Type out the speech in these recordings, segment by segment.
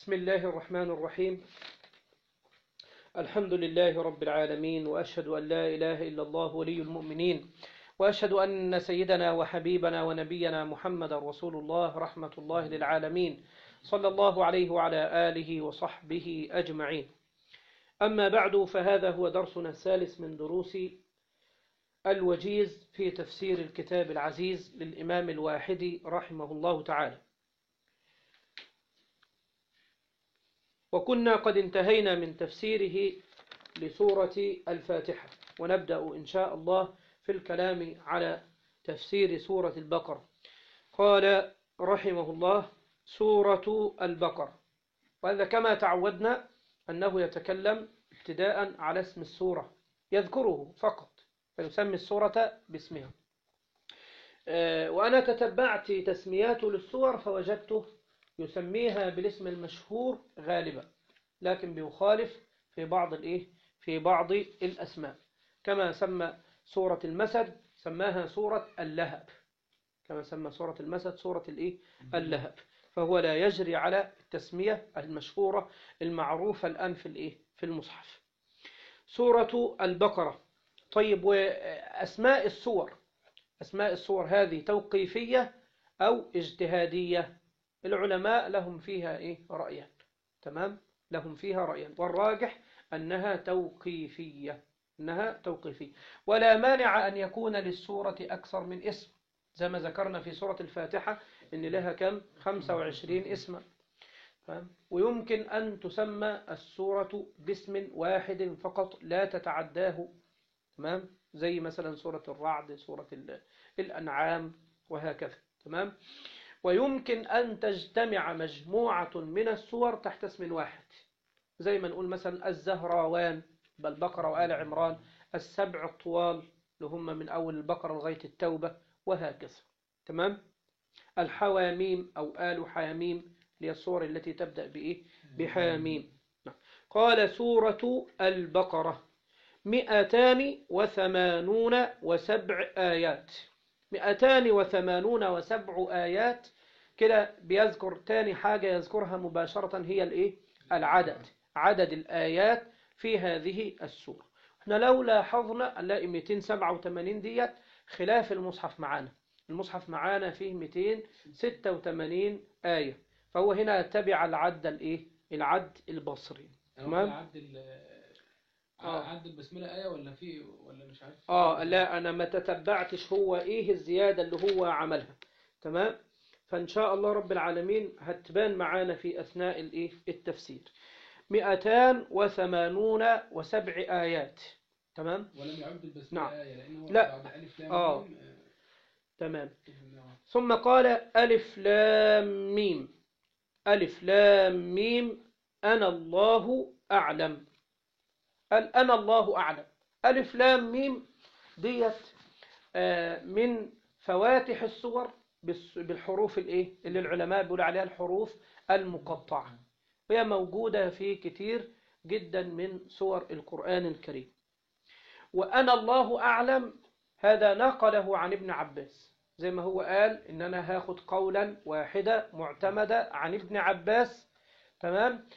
بسم الله الرحمن الرحيم الحمد لله رب العالمين وأشهد أن لا إله إلا الله ولي المؤمنين وأشهد أن سيدنا وحبيبنا ونبينا محمد رسول الله رحمة الله للعالمين صلى الله عليه وعلى آله وصحبه أجمعين أما بعد فهذا هو درسنا الثالث من دروس الوجيز في تفسير الكتاب العزيز للإمام الواحدي رحمه الله تعالى وكنا قد انتهينا من تفسيره لسورة الفاتحة ونبدأ إن شاء الله في الكلام على تفسير سورة البقرة قال رحمه الله سورة البقرة وهذا كما تعودنا أنه يتكلم ابتداء على اسم السورة يذكره فقط فيسمي السورة باسمها وأنا تتبعت تسمياته للسور فوجدته يسميها بالاسم المشهور غالبا لكن بيخالف في بعض الايه في بعض الاسماء كما سمى سورة المسد سماها سورة اللهب كما سمى سورة المسد سورة الايه اللهب فهو لا يجري على التسمية المشهورة المعروفة الآن في الايه في المصحف سورة البقرة طيب وأسماء السور أسماء السور هذه توقيفية أو اجتهادية العلماء لهم فيها إيه رأيان تمام لهم فيها رأيان والراجح أنها توقيفية أنها توقيفية ولا مانع أن يكون للسورة أكثر من اسم زي ما ذكرنا في سورة الفاتحة إن لها كم 25 اسما ويمكن أن تسمى السورة باسم واحد فقط لا تتعداه تمام زي مثلا سورة الرعد سورة الأنعام وهكذا تمام ويمكن أن تجتمع مجموعة من السور تحت اسم واحد زي ما نقول مثلا الزهراوان بالبقرة وآل عمران السبع الطوال اللي هم من أول البقرة لغاية التوبة وهكذا تمام الحواميم أو آل حاميم هي الصور التي تبدأ بإيه بحاميم قال سورة البقرة مئتان وثمانون وسبع آيات مئتان وثمانون وسبع آيات كده بيذكر تاني حاجة يذكرها مباشرة هي الايه العدد عدد الآيات في هذه السورة احنا لو لاحظنا نلاقي 287 ديت خلاف المصحف معانا المصحف معانا فيه 286 آية فهو هنا تبع العد الايه العد البصري تمام عد عد البسملة آية ولا في ولا مش عارف اه لا انا ما تتبعتش هو ايه الزيادة اللي هو عملها تمام فإن شاء الله رب العالمين هتبان معانا في أثناء الإيه التفسير مئتان وثمانون وسبع آيات تمام ولم يعد البسملة نعم. آية لأنه لا. بعد ألف لام آه. ميم، تمام آه، ثم قال ألف لام ميم ألف لام ميم أنا الله أعلم قال أنا الله أعلم ألف لام ميم ديت آه، من فواتح السور بالس- بالحروف الايه اللي العلماء بيقولوا عليها الحروف المقطعة وهي موجودة في كتير جدا من سور القرآن الكريم وأنا الله أعلم هذا نقله عن ابن عباس زي ما هو قال إن أنا هاخد قولا واحدة معتمدة عن ابن عباس تمام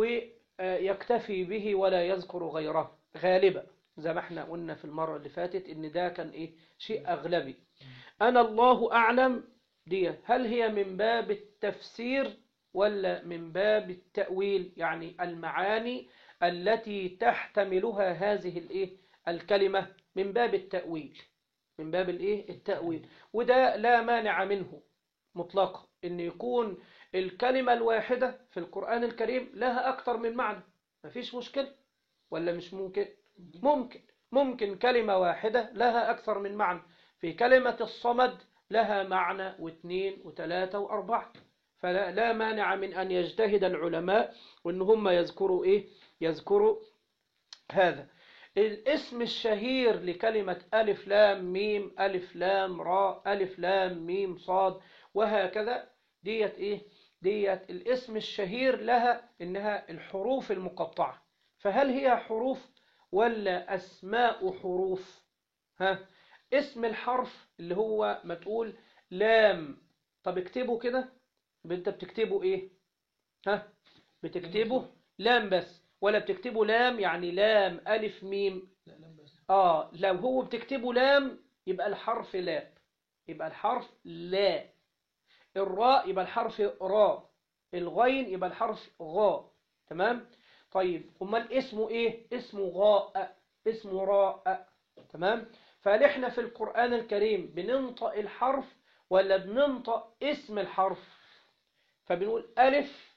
ويكتفي به ولا يذكر غيره غالبا زي ما احنا قلنا في المرة اللي فاتت إن ده كان إيه شيء أغلبي أنا الله أعلم دي هل هي من باب التفسير ولا من باب التأويل يعني المعاني التي تحتملها هذه الإيه الكلمة من باب التأويل من باب الإيه التأويل وده لا مانع منه مطلقا إن يكون الكلمة الواحدة في القرآن الكريم لها أكثر من معنى مفيش مشكلة ولا مش ممكن ممكن ممكن كلمة واحدة لها أكثر من معنى في كلمة الصمد لها معنى واثنين وثلاثة وأربعة فلا لا مانع من أن يجتهد العلماء وأن هم يذكروا إيه يذكروا هذا الاسم الشهير لكلمة ألف لام ميم ألف لام راء ألف لام ميم صاد وهكذا ديت إيه ديت الاسم الشهير لها إنها الحروف المقطعة فهل هي حروف ولا أسماء حروف ها اسم الحرف اللي هو ما تقول لام طب اكتبه كده يبقى انت بتكتبه ايه ها بتكتبه لام بس ولا بتكتبه لام يعني لام ألف ميم لا لا بس آه لو هو بتكتبه لام يبقى الحرف لام يبقى الحرف لا الراء يبقى الحرف را الغين يبقى الحرف غا تمام طيب امال اسمه ايه اسمه غاء اسمه راء تمام فهل احنا في القرآن الكريم بننطق الحرف ولا بننطق اسم الحرف فبنقول ألف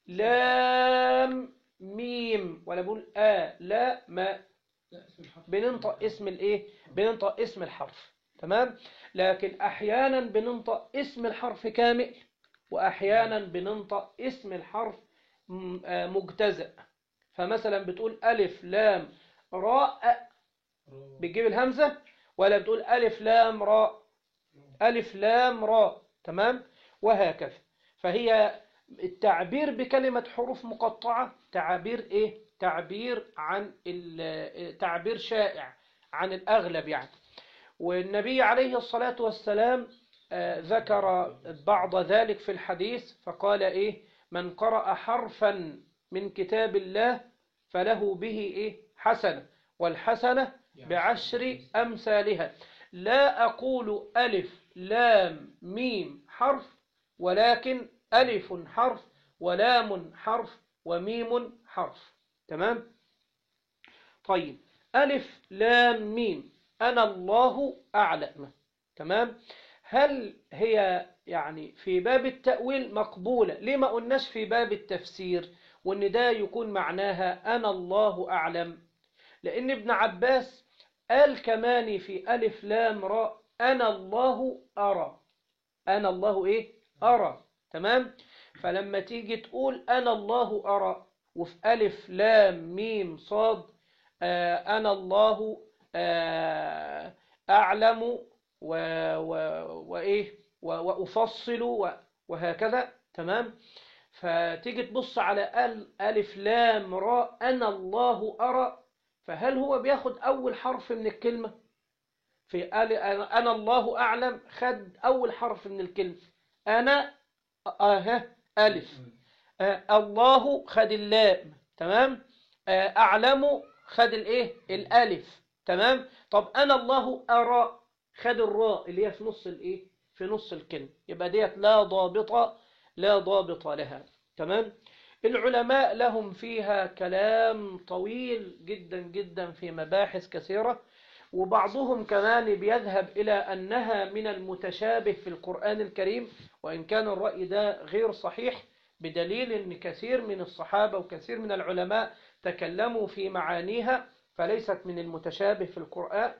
لام ميم ولا بنقول آ لا ما لا اسم الحرف بننطق اسم الايه بننطق اسم الحرف تمام لكن احيانا بننطق اسم الحرف كامل واحيانا بننطق اسم الحرف م- آه، مجتزأ فمثلا بتقول الف لام راء بتجيب الهمزة ولا بتقول ألف لام راء ألف لام راء تمام وهكذا فهي التعبير بكلمة حروف مقطعة تعبير إيه تعبير عن ال- تعبير شائع عن الأغلب يعني والنبي عليه الصلاة والسلام آه، ذكر بعض ذلك في الحديث فقال إيه من قرأ حرفا من كتاب الله فله به إيه حسنة والحسنة بعشر أمثالها لا أقول ألف لام ميم حرف ولكن ألف حرف ولام حرف وميم حرف تمام طيب ألف لام ميم أنا الله أعلم تمام هل هي يعني في باب التأويل مقبولة ليه ما قلناش في باب التفسير وإن ده يكون معناها أنا الله أعلم لأن ابن عباس قال كمان في ألف لام راء أنا الله أرى أنا الله إيه أرى تمام فلما تيجي تقول أنا الله أرى وفي ألف لام ميم صاد آه أنا الله آه أعلم و و وإيه و وأفصل و وهكذا تمام فتيجي تبص على ال ألف لام راء أنا الله أرى فهل هو بياخد أول حرف من الكلمة في ال أنا الله أعلم خد أول حرف من الكلمة أنا آه ألف آه الله خد اللام تمام آه أعلم خد الإيه الألف تمام طب أنا الله أرى خد الراء اللي هي في نص الإيه في نص الكلمة يبقى ديت لا ضابط لا ضابط لها تمام العلماء لهم فيها كلام طويل جدا جدا في مباحث كثيرة وبعضهم كمان بيذهب إلى أنها من المتشابه في القرآن الكريم وإن كان الرأي ده غير صحيح بدليل أن كثير من الصحابة وكثير من العلماء تكلموا في معانيها فليست من المتشابه في القرآن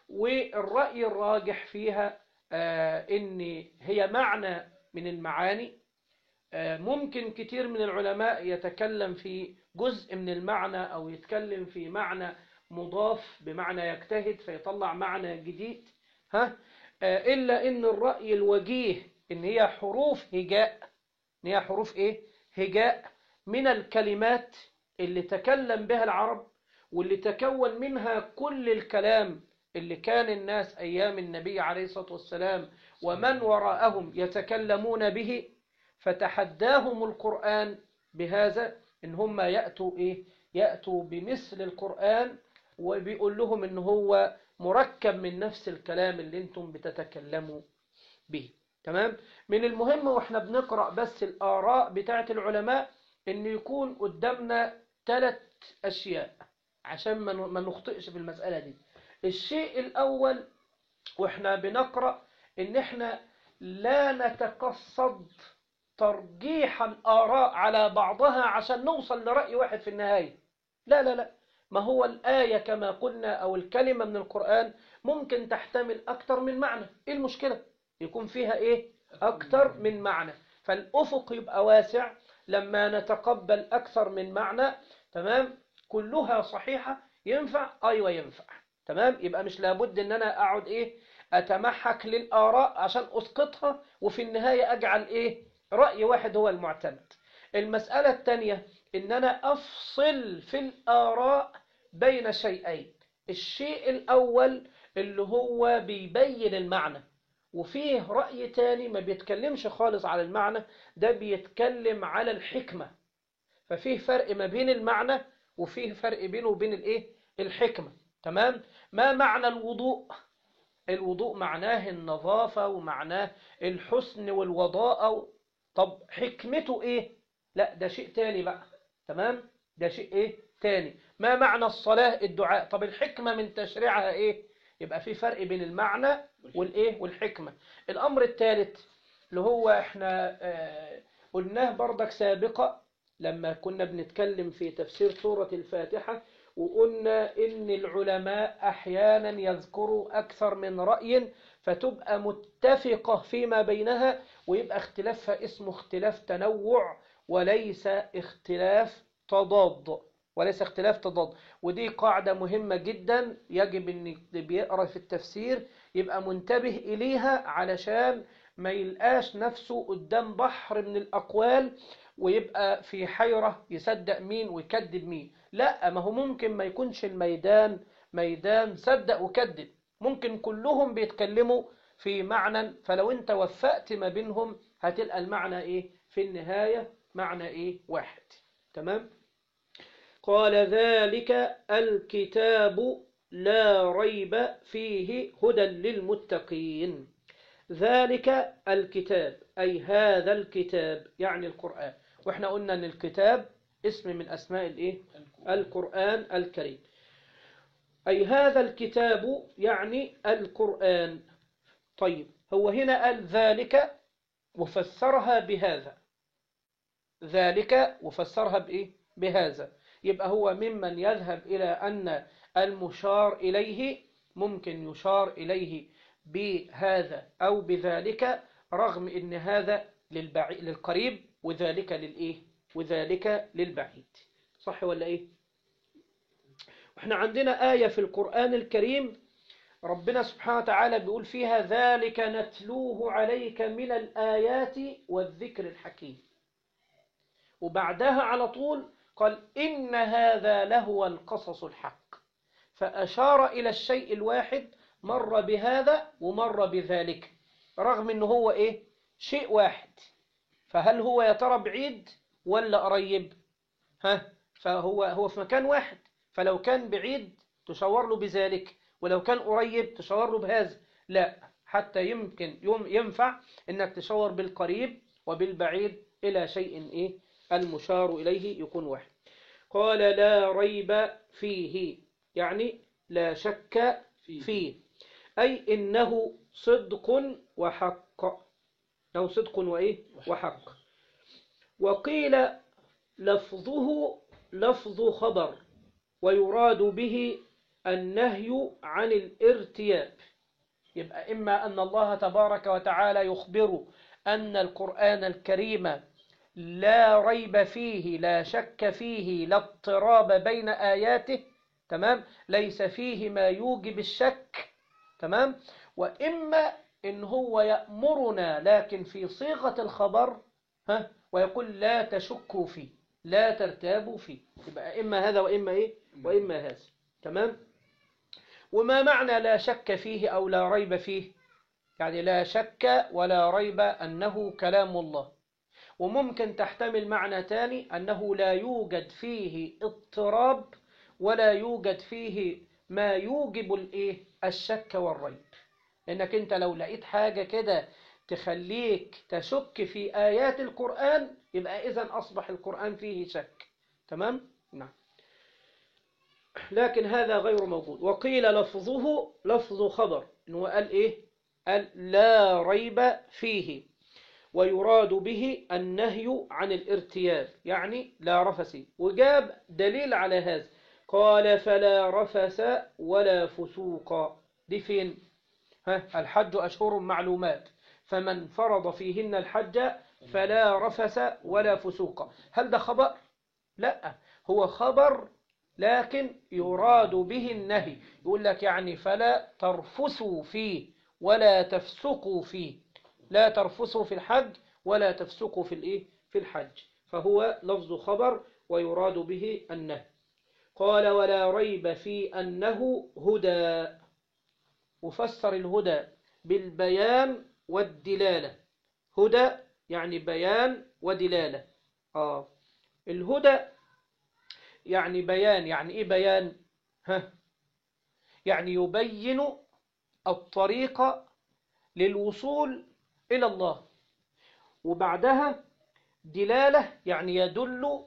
والرأي الراجح فيها آه أن هي معنى من المعاني آه ممكن كتير من العلماء يتكلم في جزء من المعنى أو يتكلم في معنى مضاف بمعنى يجتهد فيطلع معنى جديد ها آه إلا إن الرأي الوجيه إن هي حروف هجاء إن هي حروف إيه هجاء من الكلمات اللي تكلم بها العرب واللي تكون منها كل الكلام اللي كان الناس أيام النبي عليه الصلاة والسلام ومن وراءهم يتكلمون به فتحداهم القرآن بهذا إن هم يأتوا إيه يأتوا بمثل القرآن وبيقول لهم إن هو مركب من نفس الكلام اللي انتم بتتكلموا به تمام من المهم واحنا بنقرأ بس الآراء بتاعة العلماء إن يكون قدامنا ثلاث أشياء عشان ما نخطئش في المسألة دي الشيء الأول واحنا بنقرأ إن احنا لا نتقصد ترجيح الآراء على بعضها عشان نوصل لرأي واحد في النهاية لا لا لا ما هو الآية كما قلنا أو الكلمة من القرآن ممكن تحتمل أكتر من معنى إيه المشكلة يكون فيها إيه أكتر من معنى فالأفق يبقى واسع لما نتقبل أكثر من معنى تمام كلها صحيحة ينفع أيوة ينفع تمام يبقى مش لابد ان انا اقعد ايه اتمحك للآراء عشان اسقطها وفي النهاية اجعل ايه رأي واحد هو المعتمد المسألة الثانية ان انا افصل في الآراء بين شيئين الشيء الاول اللي هو بيبين المعنى وفيه رأي تاني ما بيتكلمش خالص على المعنى ده بيتكلم على الحكمة ففيه فرق ما بين المعنى وفيه فرق بينه وبين الايه الحكمة تمام ما معنى الوضوء الوضوء معناه النظافة ومعناه الحسن والوضاءة طب حكمته ايه لا ده شيء تاني بقى تمام ده شيء ايه تاني ما معنى الصلاة الدعاء طب الحكمة من تشريعها ايه يبقى في فرق بين المعنى والايه والحكمة الامر الثالث اللي هو احنا آه قلناه بردك سابقا لما كنا بنتكلم في تفسير سورة الفاتحة وقلنا إن العلماء أحيانا يذكروا أكثر من رأي فتبقى متفقة فيما بينها ويبقى اختلافها اسمه اختلاف تنوع وليس اختلاف تضاد وليس اختلاف تضاد ودي قاعدة مهمة جدا يجب ان اللي بيقرأ في التفسير يبقى منتبه إليها علشان ما يلقاش نفسه قدام بحر من الأقوال ويبقى في حيرة يصدق مين ويكذب مين لا ما هو ممكن ما يكونش الميدان ميدان صدق وكذب ممكن كلهم بيتكلموا في معنى فلو انت وفقت ما بينهم هتلقى المعنى ايه في النهاية معنى ايه واحد تمام قال ذلك الكتاب لا ريب فيه هدى للمتقين ذلك الكتاب أي هذا الكتاب يعني القرآن واحنا قلنا ان الكتاب اسم من اسماء الايه القرآن الكريم أي هذا الكتاب يعني القرآن طيب هو هنا قال ذلك وفسرها بهذا ذلك وفسرها بإيه بهذا يبقى هو ممن يذهب إلى أن المشار إليه ممكن يشار إليه بهذا أو بذلك رغم أن هذا للبعي... للقريب وذلك للإيه وذلك للبعيد صح ولا إيه احنا عندنا آية في القرآن الكريم ربنا سبحانه وتعالى بيقول فيها ذلك نتلوه عليك من الآيات والذكر الحكيم وبعدها على طول قال إن هذا لهو القصص الحق فأشار إلى الشيء الواحد مر بهذا ومر بذلك رغم أنه هو إيه شيء واحد فهل هو يا ترى بعيد ولا قريب ها فهو هو في مكان واحد فلو كان بعيد تشاور له بذلك ولو كان قريب تشاور له بهذا لا حتى يمكن ينفع انك تشاور بالقريب وبالبعيد الى شيء ايه المشار اليه يكون واحد قال لا ريب فيه يعني لا شك فيه اي انه صدق وحق انه صدق وايه وحق وقيل لفظه لفظ خبر ويراد به النهي عن الارتياب يبقى إما أن الله تبارك وتعالى يخبر أن القرآن الكريم لا ريب فيه لا شك فيه لا اضطراب بين آياته تمام ليس فيه ما يوجب الشك تمام وإما إن هو يأمرنا لكن في صيغة الخبر ها ويقول لا تشكوا فيه لا ترتابوا فيه يبقى إما هذا وإما إيه وإما هذا تمام وما معنى لا شك فيه أو لا ريب فيه يعني لا شك ولا ريب أنه كلام الله وممكن تحتمل معنى تاني أنه لا يوجد فيه اضطراب ولا يوجد فيه ما يوجب الايه الشك والريب لأنك أنت لو لقيت حاجة كده تخليك تشك في آيات القرآن يبقى إذن أصبح القرآن فيه شك تمام؟ نعم لكن هذا غير موجود وقيل لفظه لفظ خبر إنه قال إيه قال لا ريب فيه ويراد به النهي عن الارتياب يعني لا رفس وجاب دليل على هذا قال فلا رفس ولا فسوق دي فين ها الحج أشهر معلومات فمن فرض فيهن الحج فلا رفس ولا فسوق هل ده خبر لا هو خبر لكن يراد به النهي يقول لك يعني فلا ترفسوا فيه ولا تفسقوا فيه لا ترفسوا في الحج ولا تفسقوا في الايه في الحج فهو لفظ خبر ويراد به النهي قال ولا ريب في أنه هدى وفسر الهدى بالبيان والدلالة هدى يعني بيان ودلالة آه الهدى يعني بيان يعني إيه بيان ها يعني يبين الطريق للوصول إلى الله وبعدها دلالة يعني يدل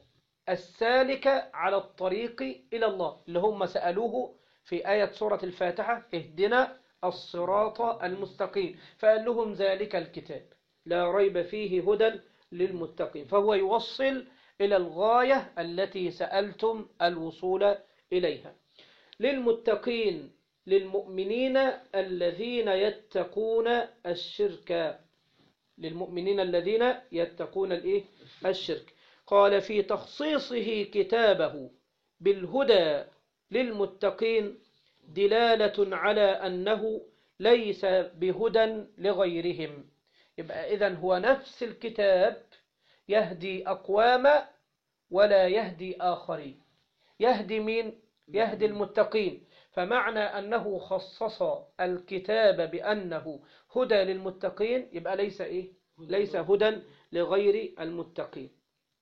السالك على الطريق إلى الله اللي هم سألوه في آية سورة الفاتحة اهدنا الصراط المستقيم فقال لهم ذلك الكتاب لا ريب فيه هدى للمتقين فهو يوصل إلى الغاية التي سألتم الوصول إليها للمتقين للمؤمنين الذين يتقون الشرك للمؤمنين الذين يتقون الايه الشرك قال في تخصيصه كتابه بالهدى للمتقين دلالة على أنه ليس بهدى لغيرهم يبقى إذن هو نفس الكتاب يهدي أقوام ولا يهدي آخرين يهدي مين؟ يهدي المتقين فمعنى أنه خصص الكتاب بأنه هدى للمتقين يبقى ليس إيه؟ ليس هدى لغير المتقين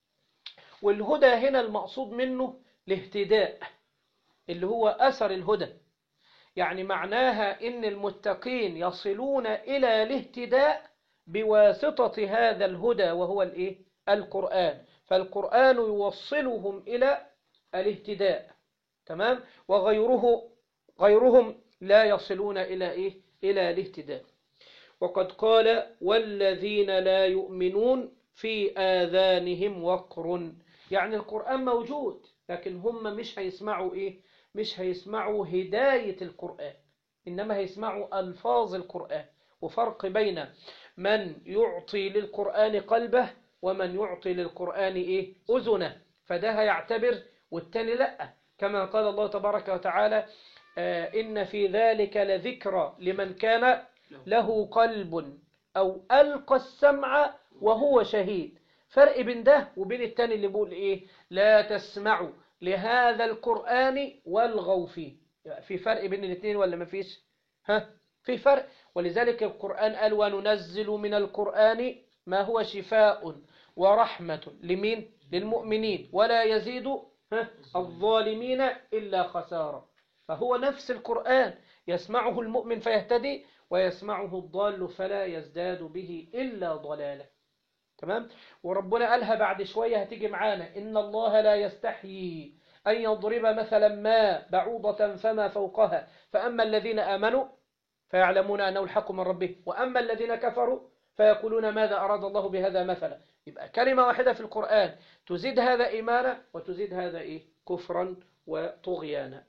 والهدى هنا المقصود منه الاهتداء اللي هو أثر الهدى يعني معناها إن المتقين يصلون إلى الاهتداء بواسطة هذا الهدى وهو الإيه؟ القرآن فالقرآن يوصلهم إلى الاهتداء تمام وغيره غيرهم لا يصلون إلى إيه؟ إلى الاهتداء وقد قال والذين لا يؤمنون في آذانهم وقر يعني القرآن موجود لكن هم مش هيسمعوا إيه مش هيسمعوا هداية القرآن إنما هيسمعوا ألفاظ القرآن وفرق بين من يعطي للقرآن قلبه ومن يعطي للقرآن إيه أذنه فده هيعتبر والتاني لأ كما قال الله تبارك وتعالى آه إن في ذلك لذكرى لمن كان له قلب أو ألقى السمع وهو شهيد فرق بين ده وبين التاني اللي بيقول إيه لا تسمعوا لهذا القرآن والغوا فيه في فرق بين الاثنين ولا ما فيش ها في فرق ولذلك القرآن قال وننزل من القرآن ما هو شفاء ورحمة لمين للمؤمنين ولا يزيد ها الظالمين إلا خسارة فهو نفس القرآن يسمعه المؤمن فيهتدي ويسمعه الضال فلا يزداد به إلا ضلالا تمام وربنا قالها بعد شوية هتيجي معانا إن الله لا يستحيي أن يضرب مثلا ما بعوضة فما فوقها فأما الذين آمنوا فيعلمون أنه الحق من ربه وأما الذين كفروا فيقولون ماذا أراد الله بهذا مثلا يبقى كلمة واحدة في القرآن تزيد هذا إيمانا وتزيد هذا إيه كفرا وطغيانا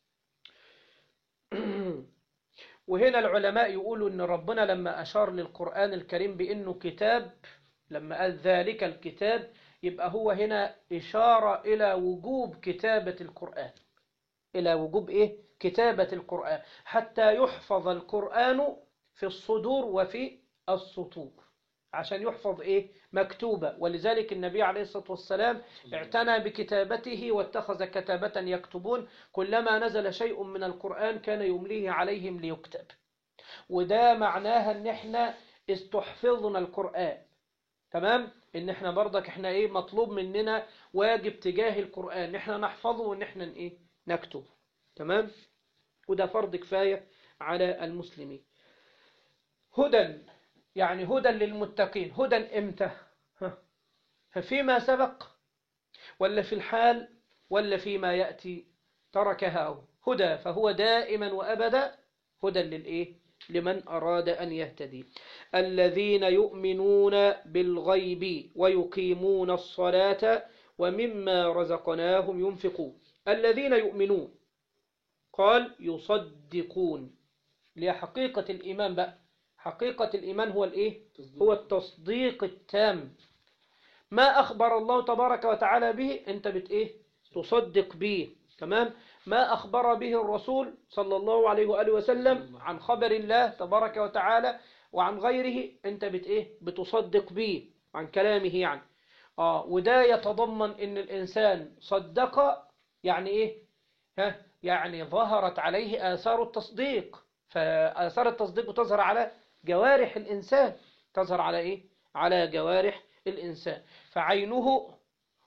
وهنا العلماء يقولوا أن ربنا لما أشار للقرآن الكريم بأنه كتاب لما قال ذلك الكتاب يبقى هو هنا إشارة إلى وجوب كتابة القرآن إلى وجوب إيه؟ كتابة القرآن حتى يحفظ القرآن في الصدور وفي السطور عشان يحفظ إيه؟ مكتوبة ولذلك النبي عليه الصلاة والسلام اعتنى بكتابته واتخذ كتابة يكتبون كلما نزل شيء من القرآن كان يمليه عليهم ليكتب وده معناها ان احنا استحفظنا القرآن تمام ان احنا برضك احنا ايه مطلوب مننا واجب تجاه القرآن احنا نحفظه وان احنا ايه نكتب تمام وده فرض كفاية على المسلمين هدى يعني هدى للمتقين هدى امتى فيما سبق ولا في الحال ولا فيما يأتي تركها هدى فهو دائما وأبدا هدى للإيه لمن أراد أن يهتدي الذين يؤمنون بالغيب ويقيمون الصلاة ومما رزقناهم ينفقون الذين يؤمنون قال يصدقون لحقيقة الإيمان بقى حقيقة الإيمان هو الإيه؟ هو التصديق التام ما أخبر الله تبارك وتعالى به أنت بت إيه؟ تصدق به تمام ما أخبر به الرسول صلى الله عليه وآله وسلم عن خبر الله تبارك وتعالى وعن غيره أنت بت إيه؟ بتصدق به عن كلامه يعني آه وده يتضمن أن الإنسان صدق يعني إيه ها يعني ظهرت عليه آثار التصديق فآثار التصديق تظهر على جوارح الإنسان تظهر على إيه على جوارح الإنسان فعينه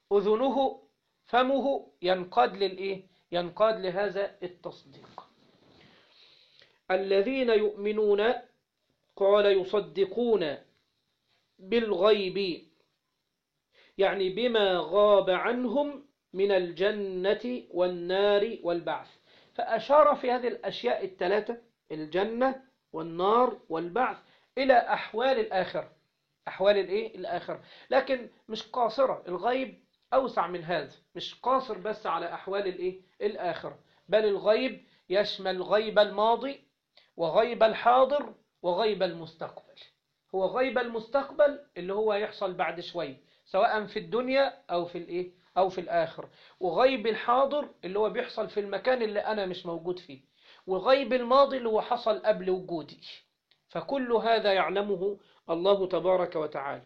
أذنه فمه ينقاد للإيه ينقاد لهذا التصديق الذين يؤمنون قال يصدقون بالغيب يعني بما غاب عنهم من الجنة والنار والبعث فأشار في هذه الأشياء الثلاثة الجنة والنار والبعث إلى أحوال الآخرة أحوال الإيه؟ الآخرة لكن مش قاصرة الغيب أوسع من هذا مش قاصر بس على أحوال الإيه؟ الآخرة بل الغيب يشمل غيب الماضي وغيب الحاضر وغيب المستقبل هو غيب المستقبل اللي هو يحصل بعد شوي سواء في الدنيا أو في الإيه أو في الآخر وغيب الحاضر اللي هو بيحصل في المكان اللي أنا مش موجود فيه وغيب الماضي اللي هو حصل قبل وجودي فكل هذا يعلمه الله تبارك وتعالى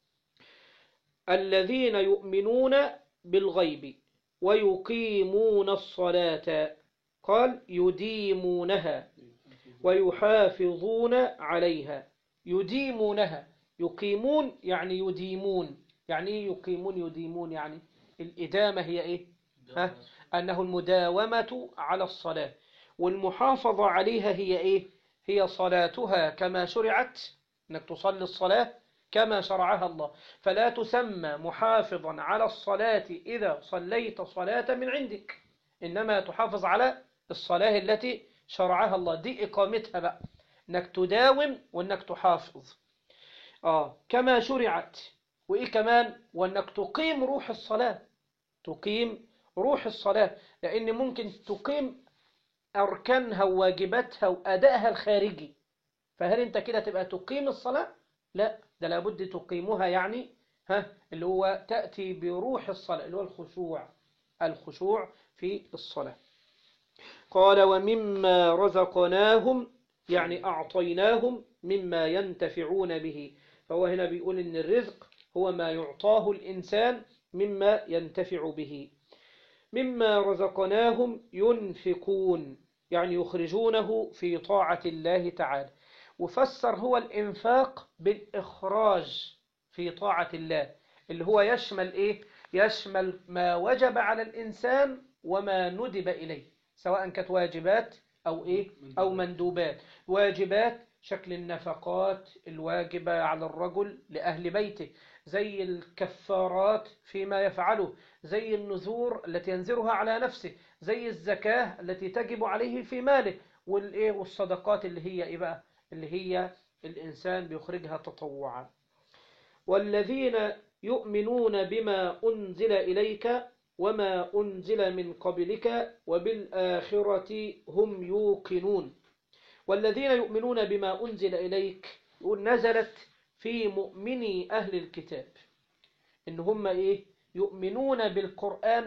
الذين يؤمنون بالغيب ويقيمون الصلاة قال يديمونها ويحافظون عليها يديمونها يقيمون يعني يديمون يعني ايه يقيمون يديمون يعني الإدامة هي إيه ها؟ أنه المداومة على الصلاة والمحافظة عليها هي إيه هي صلاتها كما شرعت أنك تصلي الصلاة كما شرعها الله فلا تسمى محافظا على الصلاة إذا صليت صلاة من عندك إنما تحافظ على الصلاة التي شرعها الله دي إقامتها بقى أنك تداوم وأنك تحافظ آه كما شرعت وإيه كمان وأنك تقيم روح الصلاة تقيم روح الصلاة لأن ممكن تقيم أركانها وواجباتها وأدائها الخارجي فهل أنت كده تبقى تقيم الصلاة؟ لا ده لابد تقيمها يعني ها اللي هو تأتي بروح الصلاة اللي هو الخشوع الخشوع في الصلاة قال ومما رزقناهم يعني أعطيناهم مما ينتفعون به فهو هنا بيقول إن الرزق هو ما يعطاه الإنسان مما ينتفع به مما رزقناهم ينفقون يعني يخرجونه في طاعة الله تعالى وفسر هو الإنفاق بالإخراج في طاعة الله اللي هو يشمل إيه؟ يشمل ما وجب على الإنسان وما ندب إليه سواء كانت واجبات أو إيه؟ أو مندوبات واجبات شكل النفقات الواجبة على الرجل لأهل بيته زي الكفارات فيما يفعله زي النذور التي ينذرها على نفسه زي الزكاة التي تجب عليه في ماله والإيه والصدقات اللي هي إيه بقى اللي هي الإنسان بيخرجها تطوعا والذين يؤمنون بما أنزل إليك وما أنزل من قبلك وبالآخرة هم يوقنون والذين يؤمنون بما أنزل إليك يقول نزلت في مؤمني أهل الكتاب إن هم إيه يؤمنون بالقرآن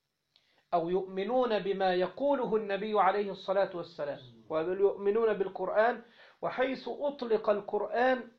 أو يؤمنون بما يقوله النبي عليه الصلاة والسلام ويؤمنون بالقرآن وحيث أطلق القرآن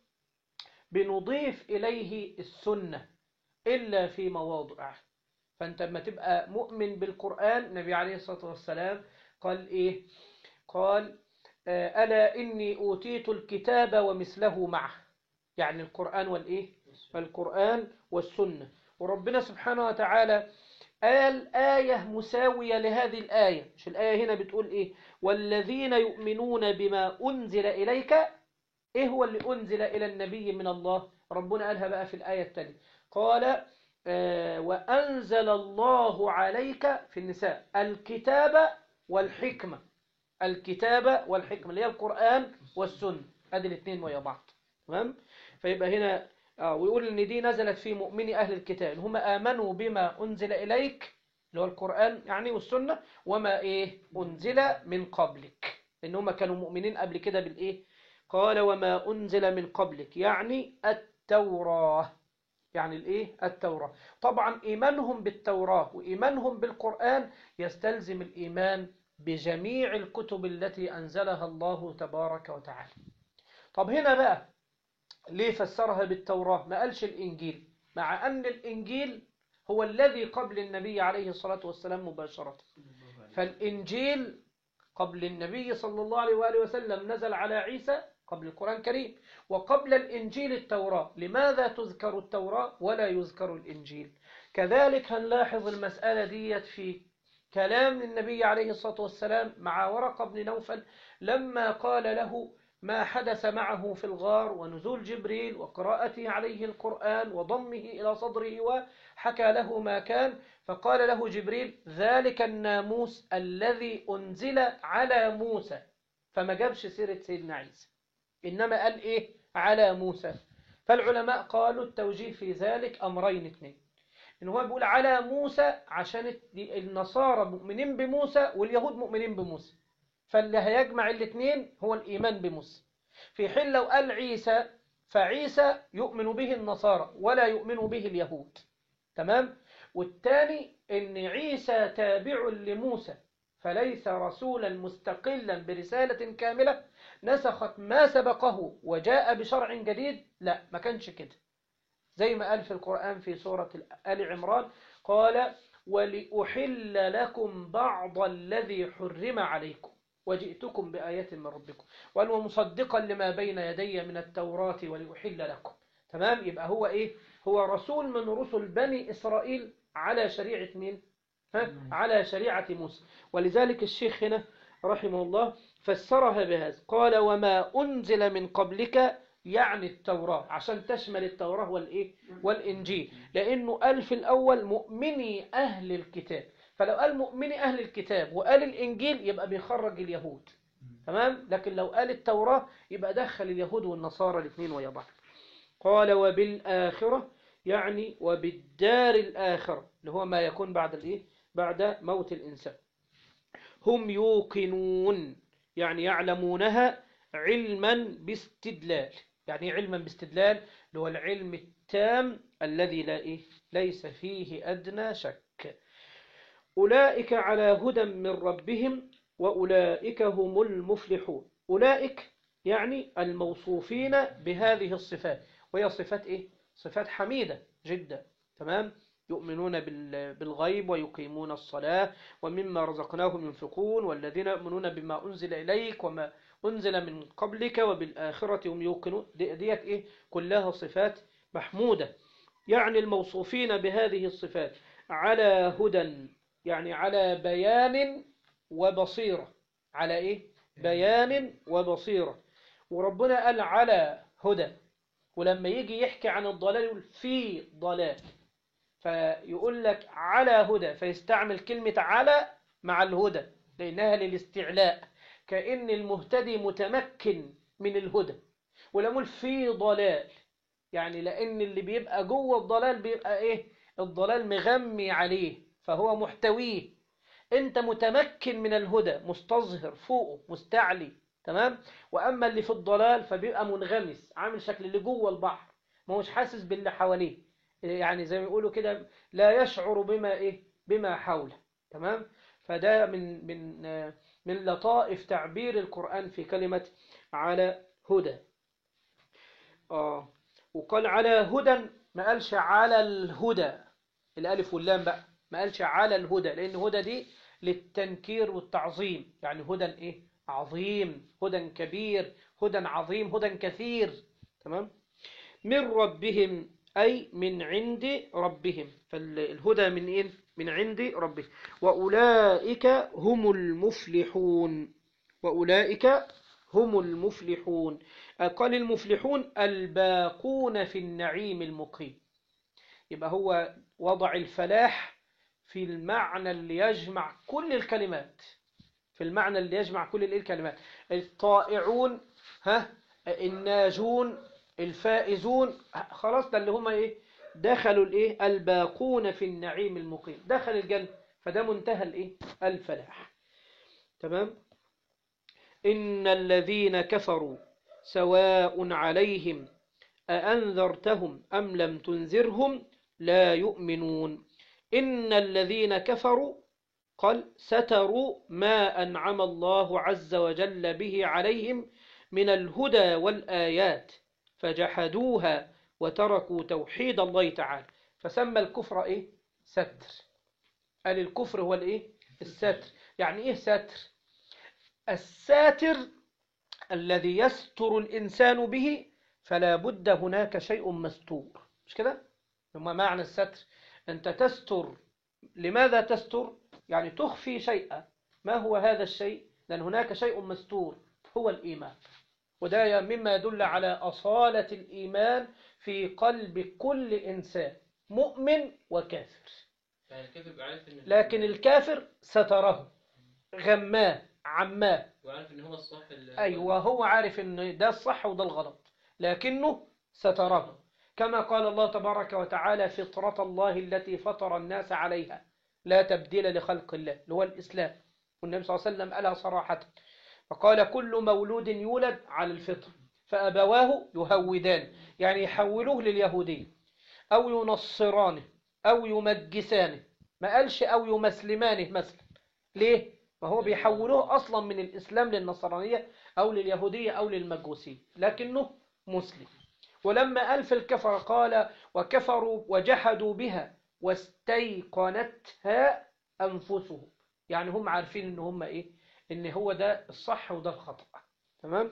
بنضيف إليه السنة إلا في مواضع فأنت لما تبقى مؤمن بالقرآن النبي عليه الصلاة والسلام قال إيه قال ألا إني أوتيت الكتاب ومثله معه يعني القرآن والإيه القرآن والسنة وربنا سبحانه وتعالى قال آية مساوية لهذه الآية مش الآية هنا بتقول إيه والذين يؤمنون بما أنزل إليك إيه هو اللي أنزل إلى النبي من الله ربنا قالها بقى في الآية التالية قال آه وأنزل الله عليك في النساء الكتاب والحكمة الكتاب والحكمة اللي هي القرآن والسنة ادي الاثنين ويا بعض تمام فيبقى هنا آه ويقول ان دي نزلت في مؤمني اهل الكتاب هم امنوا بما انزل اليك اللي هو القرآن يعني والسنة وما ايه انزل من قبلك لان هم كانوا مؤمنين قبل كده بالايه قال وما انزل من قبلك يعني التوراة يعني الايه التوراة طبعا ايمانهم بالتوراة وايمانهم بالقرآن يستلزم الايمان بجميع الكتب التي أنزلها الله تبارك وتعالى طب هنا بقى ليه فسرها بالتوراة ما قالش الإنجيل مع أن الإنجيل هو الذي قبل النبي عليه الصلاة والسلام مباشرة فالإنجيل قبل النبي صلى الله عليه وآله وسلم نزل على عيسى قبل القرآن الكريم وقبل الإنجيل التوراة لماذا تذكر التوراة ولا يذكر الإنجيل كذلك هنلاحظ المسألة ديت في كلام النبي عليه الصلاة والسلام مع ورقة بن نوفل لما قال له ما حدث معه في الغار ونزول جبريل وقراءته عليه القرآن وضمه إلى صدره وحكى له ما كان فقال له جبريل ذلك الناموس الذي أنزل على موسى فما جابش سيرة سيدنا عيسى إنما قال إيه على موسى فالعلماء قالوا التوجيه في ذلك أمرين اثنين إن هو بيقول على موسى عشان النصارى مؤمنين بموسى واليهود مؤمنين بموسى فاللي هيجمع الاثنين هو الإيمان بموسى في حين لو قال عيسى فعيسى يؤمن به النصارى ولا يؤمن به اليهود تمام والثاني ان عيسى تابع لموسى فليس رسولا مستقلا برسالة كاملة نسخت ما سبقه وجاء بشرع جديد لا ما كانش كده زي ما قال في القرآن في سورة آل عمران قال ولأحل لكم بعض الذي حرم عليكم وجئتكم بآية من ربكم وقال ومصدقا لما بين يدي من التوراة ولأحل لكم تمام يبقى هو إيه هو رسول من رسل بني إسرائيل على شريعة مين ها؟ على شريعة موسى ولذلك الشيخ هنا رحمه الله فسرها بهذا قال وما أنزل من قبلك يعني التوراة عشان تشمل التوراة والإيه والإنجيل لأنه قال في الأول مؤمني أهل الكتاب فلو قال مؤمني أهل الكتاب وقال الإنجيل يبقى بيخرج اليهود تمام لكن لو قال التوراة يبقى دخل اليهود والنصارى الاثنين ويا بعض قال وبالآخرة يعني وبالدار الآخرة اللي هو ما يكون بعد الإيه بعد موت الإنسان هم يوقنون يعني يعلمونها علما باستدلال يعني علما باستدلال اللي هو العلم التام الذي لا إيه ليس فيه أدنى شك أولئك على هدى من ربهم وأولئك هم المفلحون أولئك يعني الموصوفين بهذه الصفات وهي صفات إيه؟ صفات حميدة جدا تمام يؤمنون بالغيب ويقيمون الصلاة ومما رزقناهم ينفقون والذين يؤمنون بما أنزل إليك وما أنزل من قبلك وبالآخرة هم يوقنون ديت إيه؟ كلها صفات محمودة يعني الموصوفين بهذه الصفات على هدى يعني على بيان وبصيرة على إيه؟ بيان وبصيرة وربنا قال على هدى ولما يجي يحكي عن الضلال يقول في ضلال فيقول لك على هدى فيستعمل كلمة على مع الهدى لأنها للاستعلاء كأن المهتدي متمكن من الهدى ولما في ضلال يعني لأن اللي بيبقى جوه الضلال بيبقى إيه الضلال مغمي عليه فهو محتويه أنت متمكن من الهدى مستظهر فوقه مستعلي تمام وأما اللي في الضلال فبيبقى منغمس عامل شكل اللي جوه البحر ما هوش حاسس باللي حواليه يعني زي ما يقولوا كده لا يشعر بما إيه بما حوله تمام فده من من من لطائف تعبير القرآن في كلمة على هدى آه وقال على هدى ما قالش على الهدى الألف واللام بقى ما قالش على الهدى لأن هدى دي للتنكير والتعظيم يعني هدى إيه عظيم هدى كبير هدى عظيم هدى كثير تمام من ربهم أي من عند ربهم فالهدى من إيه من عند ربهم وأولئك هم المفلحون وأولئك هم المفلحون قال المفلحون الباقون في النعيم المقيم يبقى هو وضع الفلاح في المعنى اللي يجمع كل الكلمات في المعنى اللي يجمع كل الكلمات الطائعون ها الناجون الفائزون خلاص ده اللي هم ايه دخلوا الايه الباقون في النعيم المقيم دخل الجنة فده منتهى الايه الفلاح تمام إن الذين كفروا سواء عليهم أأنذرتهم أم لم تنذرهم لا يؤمنون إن الذين كفروا قال ستروا ما أنعم الله عز وجل به عليهم من الهدى والآيات فجحدوها وتركوا توحيد الله تعالى فسمى الكفر إيه؟ ستر قال الكفر هو الإيه؟ الستر يعني إيه ستر؟ الساتر الذي يستر الإنسان به فلا بد هناك شيء مستور مش كده؟ ثم معنى الستر أنت تستر لماذا تستر؟ يعني تخفي شيئا ما هو هذا الشيء؟ لأن هناك شيء مستور هو الإيمان وده مما يدل على أصالة الإيمان في قلب كل إنسان مؤمن وكافر يعني الكافر بيبقى عارف ان لكن الكافر ستره غماه عماه وعارف ان هو الصح اللي أيوة هو عارف إن ده الصح وده الغلط لكنه ستره كما قال الله تبارك وتعالى فطرة الله التي فطر الناس عليها لا تبديل لخلق الله اللي هو الإسلام والنبي صلى الله عليه وسلم قالها صراحة فقال كل مولود يولد على الفطر فأبواه يهودان يعني يحولوه لليهودية أو ينصرانه أو يمجسانه ما قالش أو يمسلمانه مثلا ليه؟ ما هو بيحولوه أصلا من الإسلام للنصرانية أو لليهودية أو للمجوسية لكنه مسلم ولما قال في الكفر قال وكفروا وجحدوا بها واستيقنتها أنفسهم يعني هم عارفين إن هم إيه إن هو ده الصح وده الخطأ تمام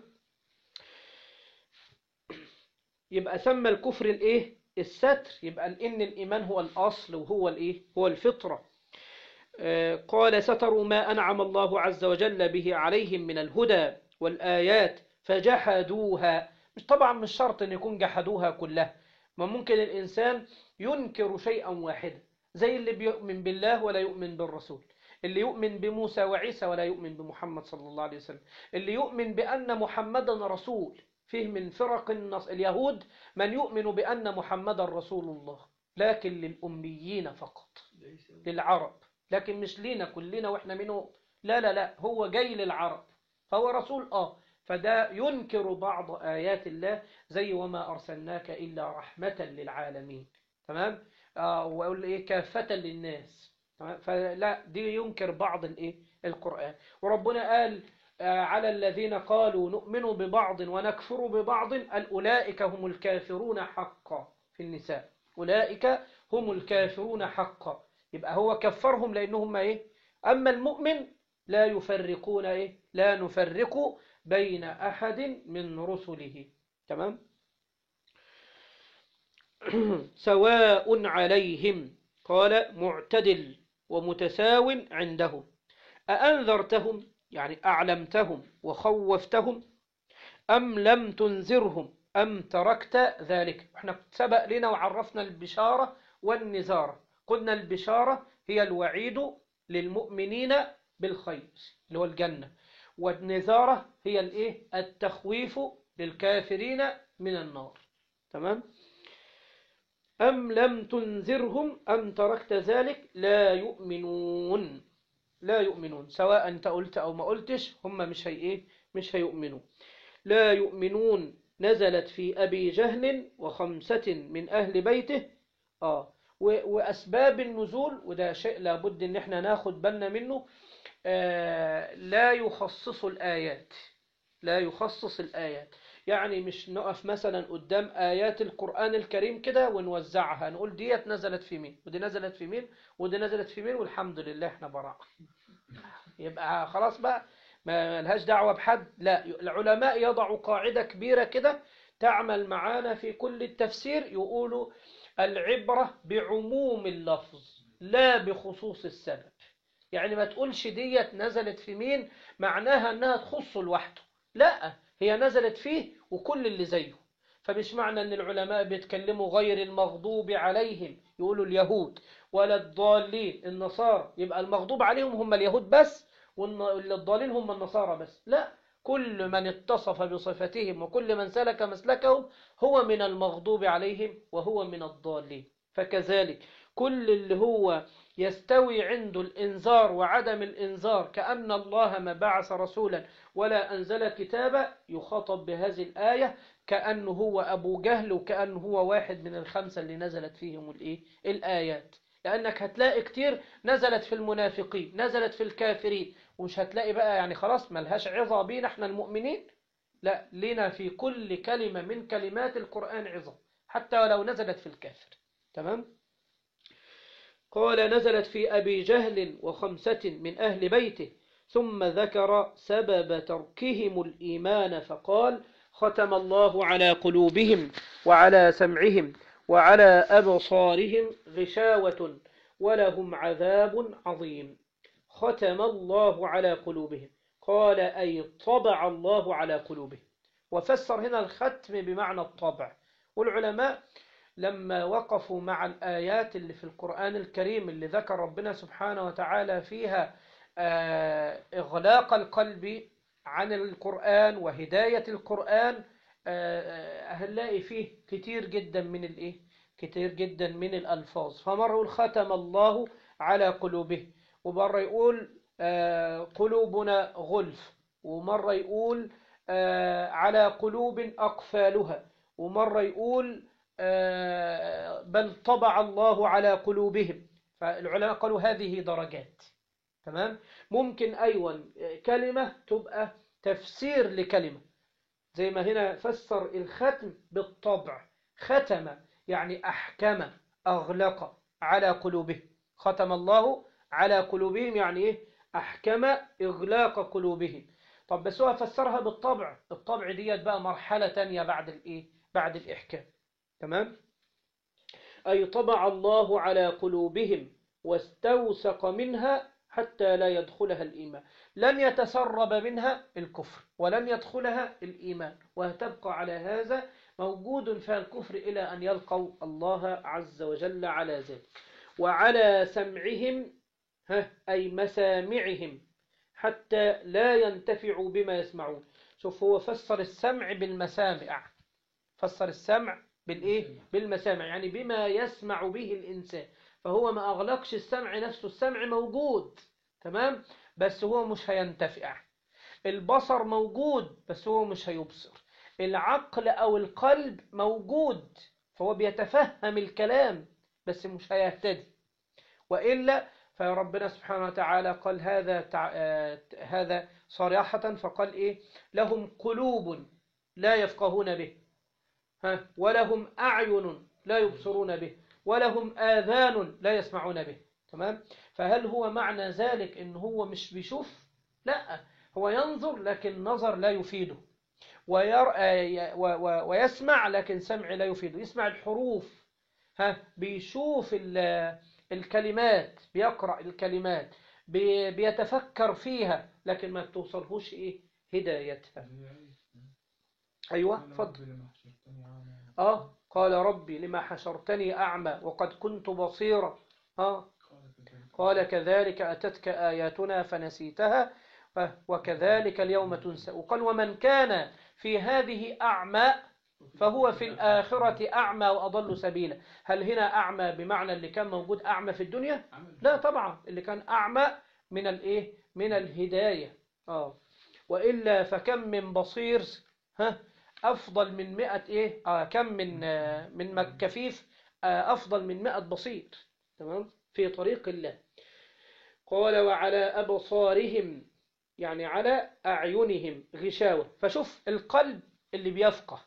يبقى سمى الكفر الإيه الستر يبقى إن الإيمان هو الأصل وهو الإيه هو الفطرة آه، قال ستروا ما أنعم الله عز وجل به عليهم من الهدى والآيات فجحدوها مش طبعا مش شرط أن يكون جحدوها كلها ما ممكن الإنسان ينكر شيئا واحدا زي اللي بيؤمن بالله ولا يؤمن بالرسول اللي يؤمن بموسى وعيسى ولا يؤمن بمحمد صلى الله عليه وسلم اللي يؤمن بأن محمدا رسول فيه من فرق النص اليهود من يؤمن بأن محمدا رسول الله لكن للأميين فقط للعرب لكن مش لينا كلنا واحنا منه لا لا لا هو جاي للعرب فهو رسول اه فده ينكر بعض آيات الله زي وما أرسلناك إلا رحمة للعالمين تمام آه وأقول إيه كافة للناس تمام فلا دي ينكر بعض الإيه القرآن وربنا قال آه على الذين قالوا نؤمن ببعض ونكفر ببعض قال أولئك هم الكافرون حقا في النساء أولئك هم الكافرون حقا يبقى هو كفرهم لأنهم إيه أما المؤمن لا يفرقون إيه لا نفرق بين أحد من رسله تمام سواء عليهم قال معتدل ومتساو عندهم أأنذرتهم يعني أعلمتهم وخوفتهم أم لم تنذرهم أم تركت ذلك احنا سبق لنا وعرفنا البشارة والنزارة قلنا البشارة هي الوعيد للمؤمنين بالخير اللي هو الجنة والنذارة هي الايه التخويف للكافرين من النار تمام أم لم تنذرهم أم تركت ذلك لا يؤمنون لا يؤمنون سواء أنت قلت أو ما قلتش هم مش هي إيه مش هيؤمنوا لا يؤمنون نزلت في أبي جهل وخمسة من أهل بيته آه وأسباب النزول وده شيء لابد إن احنا ناخد بالنا منه آه لا يخصص الآيات لا يخصص الآيات يعني مش نقف مثلا قدام آيات القرآن الكريم كده ونوزعها نقول ديت نزلت في مين ودي نزلت في مين ودي نزلت في مين والحمد لله احنا براء يبقى خلاص بقى ما لهاش دعوة بحد لا العلماء يضعوا قاعدة كبيرة كده تعمل معانا في كل التفسير يقولوا العبرة بعموم اللفظ لا بخصوص السبب يعني ما تقولش ديت نزلت في مين معناها انها تخصه لوحده لا هي نزلت فيه وكل اللي زيه فمش معنى ان العلماء بيتكلموا غير المغضوب عليهم يقولوا اليهود ولا الضالين النصارى يبقى المغضوب عليهم هم اليهود بس والضالين هم النصارى بس لا كل من اتصف بصفتهم وكل من سلك مسلكهم هو من المغضوب عليهم وهو من الضالين فكذلك كل اللي هو يستوي عنده الإنذار وعدم الإنذار كأن الله ما بعث رسولا ولا أنزل كتابا يخاطب بهذه الآية كأنه هو أبو جهل وكأنه هو واحد من الخمسة اللي نزلت فيهم الإيه؟ الآيات لأنك هتلاقي كتير نزلت في المنافقين نزلت في الكافرين ومش هتلاقي بقى يعني خلاص ملهاش عظة بينا احنا المؤمنين لا لنا في كل كلمة من كلمات القرآن عظة حتى ولو نزلت في الكافر تمام قال نزلت في أبي جهل وخمسة من أهل بيته ثم ذكر سبب تركهم الإيمان فقال ختم الله على قلوبهم وعلى سمعهم وعلى أبصارهم غشاوة ولهم عذاب عظيم ختم الله على قلوبهم قال أي طبع الله على قلوبهم وفسر هنا الختم بمعنى الطبع والعلماء لما وقفوا مع الآيات اللي في القرآن الكريم اللي ذكر ربنا سبحانه وتعالى فيها آه، إغلاق القلب عن القرآن وهداية القرآن آه، هنلاقي فيه كتير جدا من الإيه؟ كتير جدا من الألفاظ فمرة يقول ختم الله على قلوبه ومرة يقول آه، قلوبنا غلف ومرة يقول آه، على قلوب أقفالها ومرة يقول آه، بل طبع الله على قلوبهم فالعلماء قالوا هذه درجات تمام ممكن أيضا كلمة تبقى تفسير لكلمة زي ما هنا فسر الختم بالطبع ختم يعني أحكم أغلق على قلوبهم ختم الله على قلوبهم يعني إيه أحكم إغلاق قلوبهم طب بس هو فسرها بالطبع الطبع ديت بقى مرحلة تانية بعد الإيه بعد الإحكام تمام أي طبع الله على قلوبهم واستوثق منها حتى لا يدخلها الإيمان لن يتسرب منها الكفر ولن يدخلها الإيمان وهتبقى على هذا موجود فيها الكفر إلى أن يلقوا الله عز وجل على ذلك وعلى سمعهم ها أي مسامعهم حتى لا ينتفعوا بما يسمعون شوف هو فسر السمع بالمسامع فسر السمع بالإيه؟ بالمسامع يعني بما يسمع به الإنسان فهو ما أغلقش السمع نفسه السمع موجود تمام بس هو مش هينتفع البصر موجود بس هو مش هيبصر العقل أو القلب موجود فهو بيتفهم الكلام بس مش هيهتدي وإلا فربنا سبحانه وتعالى قال هذا تع... آه... هذا صراحة فقال إيه لهم قلوب لا يفقهون به ها ولهم أعين لا يبصرون به ولهم آذان لا يسمعون به تمام فهل هو معنى ذلك إن هو مش بيشوف لا هو ينظر لكن نظر لا يفيده وير... و... و... ويسمع لكن سمع لا يفيده يسمع الحروف ها بيشوف ال... الكلمات بيقرأ الكلمات بي... بيتفكر فيها لكن ما توصلهوش إيه هدايتها أيوة فضل آه قال ربي لما حشرتني أعمى وقد كنت بصيرا آه قال كذلك أتتك آياتنا فنسيتها وكذلك اليوم تنسى وقال ومن كان في هذه أعمى فهو في الآخرة أعمى وأضل سبيلا هل هنا أعمى بمعنى اللي كان موجود أعمى في الدنيا لا طبعا اللي كان أعمى من الإيه من الهداية آه وإلا فكم من بصير ها أفضل من مئة إيه آه كم من آه من مكفيف آه أفضل من مئة بصير تمام في طريق الله قال وعلى أبصارهم يعني على أعينهم غشاوة فشوف القلب اللي بيفقه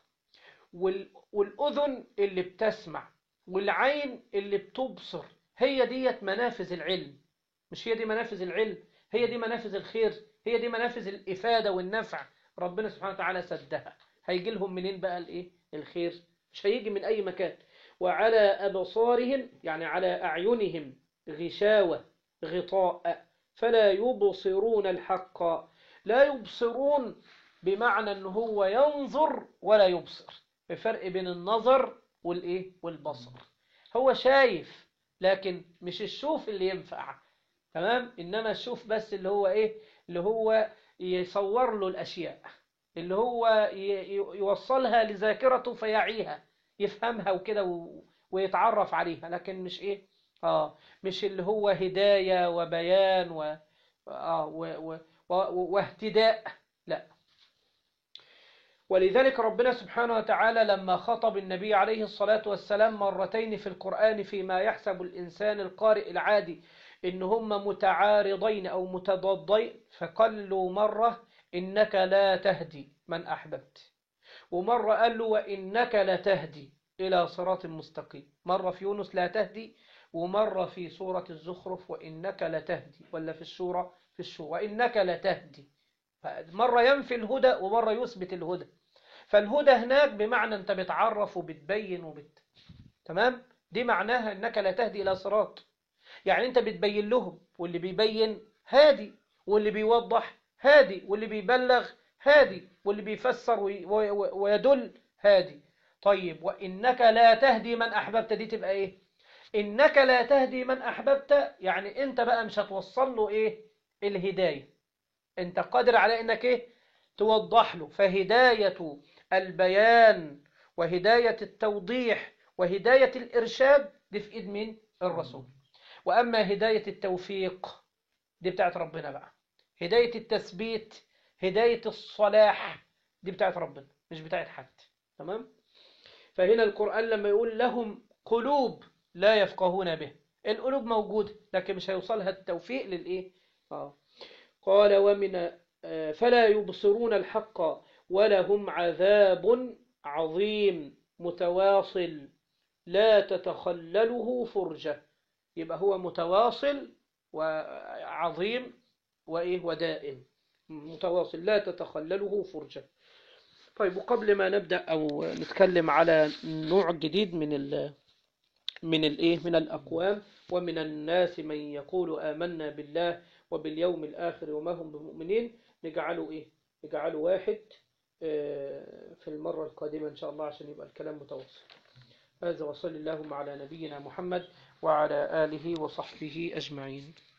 والأذن اللي بتسمع والعين اللي بتبصر هي ديت منافذ العلم مش هي دي منافذ العلم هي دي منافذ الخير هي دي منافذ الإفادة والنفع ربنا سبحانه وتعالى سدها هيجي لهم منين بقى الايه الخير مش هيجي من أي مكان وعلى أبصارهم يعني على أعينهم غشاوة غطاء فلا يبصرون الحق لا يبصرون بمعنى أنه هو ينظر ولا يبصر بفرق بين النظر والإيه والبصر هو شايف لكن مش الشوف اللي ينفع تمام إنما الشوف بس اللي هو إيه اللي هو يصور له الأشياء اللي هو يوصلها لذاكرته فيعيها يفهمها وكده ويتعرف عليها لكن مش إيه آه مش اللي هو هداية وبيان و آه و و و واهتداء لا ولذلك ربنا سبحانه وتعالى لما خطب النبي عليه الصلاة والسلام مرتين في القرآن فيما يحسب الإنسان القارئ العادي إن هم متعارضين أو متضادين فقال له مرة إنك لا تهدي من أحببت ومرة قال له وإنك لتهدي إلى صراط مستقيم مرة في يونس لا تهدي ومرة في سورة الزخرف وإنك لتهدي ولا في السورة في السورة وإنك لتهدي مرة ينفي الهدى ومرة يثبت الهدى فالهدى هناك بمعنى أنت بتعرف وبتبين وبت تمام دي معناها أنك لا تهدي إلى صراط يعني أنت بتبين لهم واللي بيبين هادي واللي بيوضح هادي واللي بيبلغ هادي واللي بيفسر وي- وي- ويدل هادي طيب وإنك لا تهدي من أحببت دي تبقى إيه إنك لا تهدي من أحببت يعني أنت بقى مش هتوصل له إيه الهداية أنت قادر على إنك إيه توضح له فهداية البيان وهداية التوضيح وهداية الإرشاد دي في إيد مين الرسول وأما هداية التوفيق دي بتاعت ربنا بقى هداية التثبيت هداية الصلاح دي بتاعت ربنا مش بتاعت حد تمام فهنا القرآن لما يقول لهم قلوب لا يفقهون به القلوب موجودة لكن مش هيوصلها التوفيق للإيه آه. قال ومن آه، فلا يبصرون الحق ولهم عذاب عظيم متواصل لا تتخلله فرجة يبقى هو متواصل وعظيم وإيه ودائم متواصل لا تتخلله فرجة طيب وقبل ما نبدأ أو نتكلم على نوع جديد من ال من الايه من الاقوام ومن الناس من يقول آمنا بالله وباليوم الآخر وما هم بمؤمنين نجعله ايه نجعله واحد آه، في المرة القادمة إن شاء الله عشان يبقى الكلام متواصل هذا وصلى اللهم على نبينا محمد وعلى آله وصحبه أجمعين